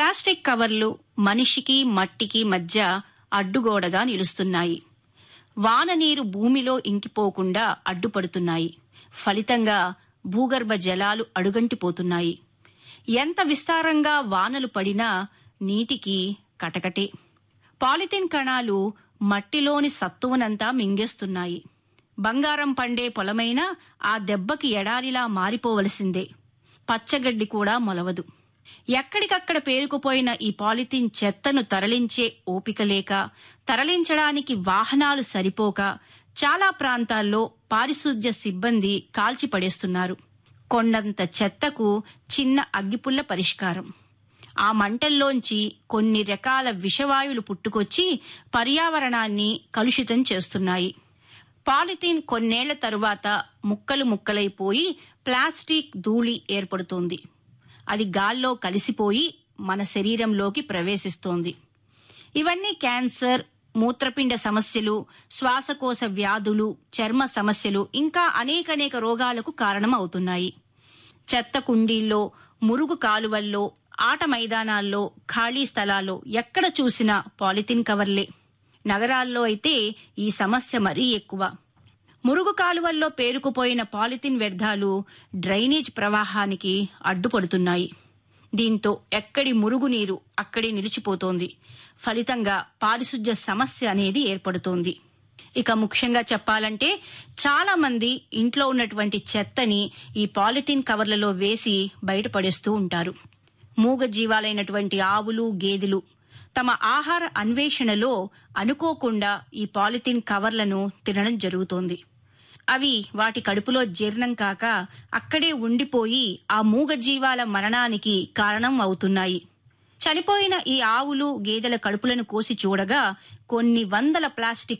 plastic కవర్లు మనిషికి మట్టికి మధ్య అడ్డుగోడగా నిలుస్తున్నాయి వాన నీరు భూమిలో ఇంకిపోకుండా అడ్డుపడుతున్నాయి ఫలితంగా భూగర్భ జలాలు అడుగంటిపోతున్నాయి ఎంత విస్తారంగా వానలు పడినా నీటికి కటకటే పాలిథిన్ కణాలు మట్టిలోని సత్తువనంతా మింగేస్తున్నాయి బంగారం పండే పొలమైనా ఆ దెబ్బకి ఎడారిలా మారిపోవలసిందే పచ్చగడ్డి కూడా మొలవదు ఎక్కడికక్కడ పేరుకుపోయిన ఈ పాలిథిన్ చెత్తను తరలించే ఓపిక లేక తరలించడానికి వాహనాలు సరిపోక చాలా ప్రాంతాల్లో పారిశుధ్య సిబ్బంది కాల్చిపడేస్తున్నారు కొండంత చెత్తకు చిన్న అగ్గిపుల్ల పరిష్కారం ఆ మంటల్లోంచి కొన్ని రకాల విషవాయువులు పుట్టుకొచ్చి పర్యావరణాన్ని కలుషితం చేస్తున్నాయి పాలిథీన్ కొన్నేళ్ల తరువాత ముక్కలు ముక్కలైపోయి ప్లాస్టిక్ ధూళి ఏర్పడుతోంది అది గాల్లో కలిసిపోయి మన శరీరంలోకి ప్రవేశిస్తోంది ఇవన్నీ క్యాన్సర్ మూత్రపిండ సమస్యలు శ్వాసకోశ వ్యాధులు చర్మ సమస్యలు ఇంకా అనేకనేక రోగాలకు కారణం అవుతున్నాయి చెత్త కుండీల్లో మురుగు కాలువల్లో ఆట మైదానాల్లో ఖాళీ స్థలాల్లో ఎక్కడ చూసినా పాలిథిన్ కవర్లే నగరాల్లో అయితే ఈ సమస్య మరీ ఎక్కువ మురుగు కాలువల్లో పేరుకుపోయిన పాలిథిన్ వ్యర్థాలు డ్రైనేజ్ ప్రవాహానికి అడ్డుపడుతున్నాయి దీంతో ఎక్కడి మురుగునీరు అక్కడే నిలిచిపోతోంది ఫలితంగా పారిశుధ్య సమస్య అనేది ఏర్పడుతోంది ఇక ముఖ్యంగా చెప్పాలంటే చాలా మంది ఇంట్లో ఉన్నటువంటి చెత్తని ఈ పాలిథిన్ కవర్లలో వేసి బయటపడేస్తూ ఉంటారు మూగ జీవాలైనటువంటి ఆవులు గేదెలు తమ ఆహార అన్వేషణలో అనుకోకుండా ఈ పాలిథిన్ కవర్లను తినడం జరుగుతోంది అవి వాటి కడుపులో జీర్ణం కాక అక్కడే ఉండిపోయి ఆ మూగ జీవాల మరణానికి కారణం అవుతున్నాయి చనిపోయిన ఈ ఆవులు గేదెల కడుపులను కోసి చూడగా కొన్ని వందల ప్లాస్టిక్